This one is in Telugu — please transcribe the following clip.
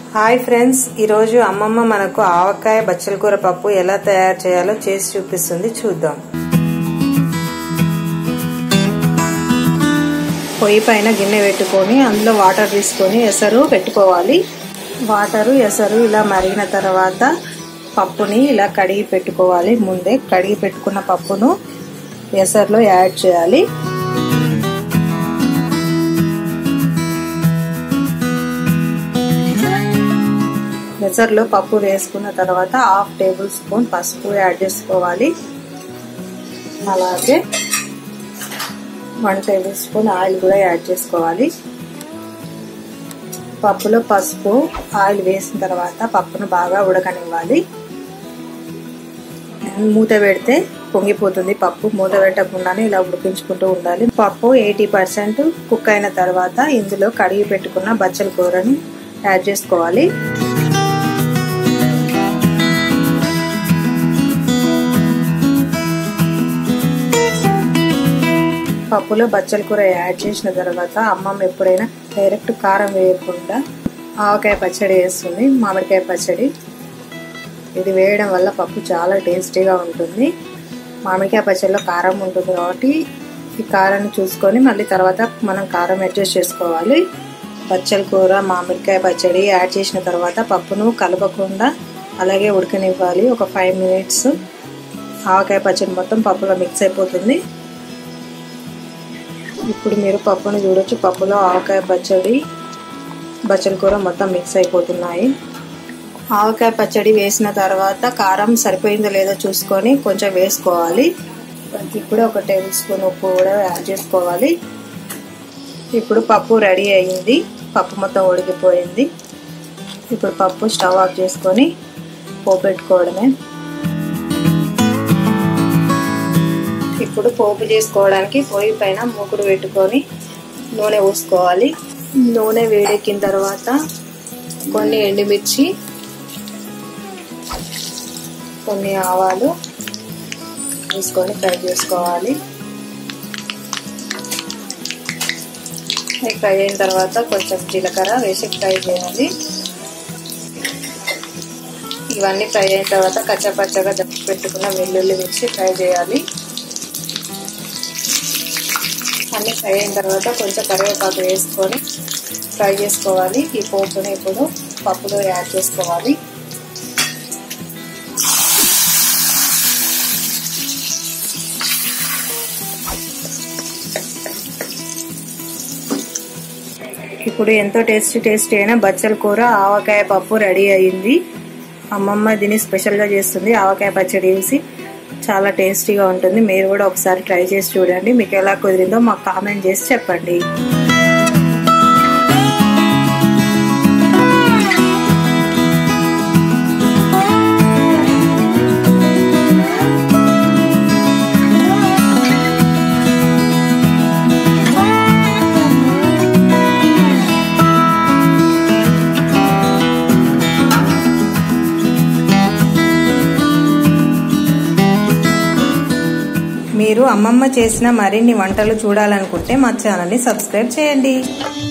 హాయ్ ఫ్రెండ్స్ ఈరోజు అమ్మమ్మ మనకు ఆవకాయ బచ్చల కూర పప్పు ఎలా తయారు చేయాలో చేసి చూపిస్తుంది చూద్దాం పొయ్యి పైన గిన్నె పెట్టుకొని అందులో వాటర్ తీసుకొని ఎసరు పెట్టుకోవాలి వాటరు ఎసరు ఇలా మరిగిన తర్వాత పప్పుని ఇలా కడిగి పెట్టుకోవాలి ముందే కడిగి పెట్టుకున్న పప్పును ఎసరులో యాడ్ చేయాలి మెజర్లో పప్పు వేసుకున్న తర్వాత హాఫ్ టేబుల్ స్పూన్ పసుపు యాడ్ చేసుకోవాలి అలాగే వన్ టేబుల్ స్పూన్ ఆయిల్ కూడా యాడ్ చేసుకోవాలి పప్పులో పసుపు ఆయిల్ వేసిన తర్వాత పప్పును బాగా ఉడకనివ్వాలి మూత పెడితే పొంగిపోతుంది పప్పు మూత పెట్టకుండానే ఇలా ఉడికించుకుంటూ ఉండాలి పప్పు ఎయిటీ పర్సెంట్ కుక్ అయిన తర్వాత ఇందులో కడిగి పెట్టుకున్న బచ్చల కూరని యాడ్ చేసుకోవాలి పప్పులో బచ్చల కూర యాడ్ చేసిన తర్వాత అమ్మమ్మ ఎప్పుడైనా డైరెక్ట్ కారం వేయకుండా ఆవకాయ పచ్చడి వేస్తుంది మామిడికాయ పచ్చడి ఇది వేయడం వల్ల పప్పు చాలా టేస్టీగా ఉంటుంది మామిడికాయ పచ్చడిలో కారం ఉంటుంది కాబట్టి ఈ కారాన్ని చూసుకొని మళ్ళీ తర్వాత మనం కారం అడ్జస్ట్ చేసుకోవాలి బచ్చల కూర మామిడికాయ పచ్చడి యాడ్ చేసిన తర్వాత పప్పును కలపకుండా అలాగే ఉడకనివ్వాలి ఒక ఫైవ్ మినిట్స్ ఆవకాయ పచ్చడి మొత్తం పప్పులో మిక్స్ అయిపోతుంది ఇప్పుడు మీరు పప్పును చూడొచ్చు పప్పులో ఆవకాయ పచ్చడి బచ్చల కూర మొత్తం మిక్స్ అయిపోతున్నాయి ఆవకాయ పచ్చడి వేసిన తర్వాత కారం సరిపోయిందో లేదో చూసుకొని కొంచెం వేసుకోవాలి ఇప్పుడు ఒక టేబుల్ స్పూన్ ఉప్పు కూడా యాడ్ చేసుకోవాలి ఇప్పుడు పప్పు రెడీ అయింది పప్పు మొత్తం ఉడికిపోయింది ఇప్పుడు పప్పు స్టవ్ ఆఫ్ చేసుకొని పోపు పెట్టుకోవడమే ఇప్పుడు పోపు చేసుకోవడానికి పొయ్యి పైన మూకుడు పెట్టుకొని నూనె పోసుకోవాలి నూనె వేడెక్కిన తర్వాత కొన్ని ఎండుమిర్చి కొన్ని ఆవాలు వేసుకొని ఫ్రై చేసుకోవాలి ఫ్రై అయిన తర్వాత కొంచెం జీలకర్ర వేసి ఫ్రై చేయాలి ఇవన్నీ ఫ్రై అయిన తర్వాత కచ్చపచ్చగా దప్పి పెట్టుకున్న వెల్లుల్లి వేసి ఫ్రై చేయాలి అన్నీ ఫ్రై అయిన తర్వాత కొంచెం కరివేపాకు వేసుకొని ఫ్రై చేసుకోవాలి ఈ పోపుని ఇప్పుడు పప్పులో యాడ్ చేసుకోవాలి ఇప్పుడు ఎంతో టేస్టీ టేస్టీ అయిన బచ్చల కూర ఆవకాయ పప్పు రెడీ అయింది అమ్మమ్మ దీన్ని స్పెషల్గా చేస్తుంది ఆవకాయ పచ్చడి వేసి చాలా టేస్టీగా ఉంటుంది మీరు కూడా ఒకసారి ట్రై చేసి చూడండి మీకు ఎలా కుదిరిందో మాకు కామెంట్ చేసి చెప్పండి మీరు అమ్మమ్మ చేసిన మరిన్ని వంటలు చూడాలనుకుంటే మా ఛానల్ని సబ్స్క్రైబ్ చేయండి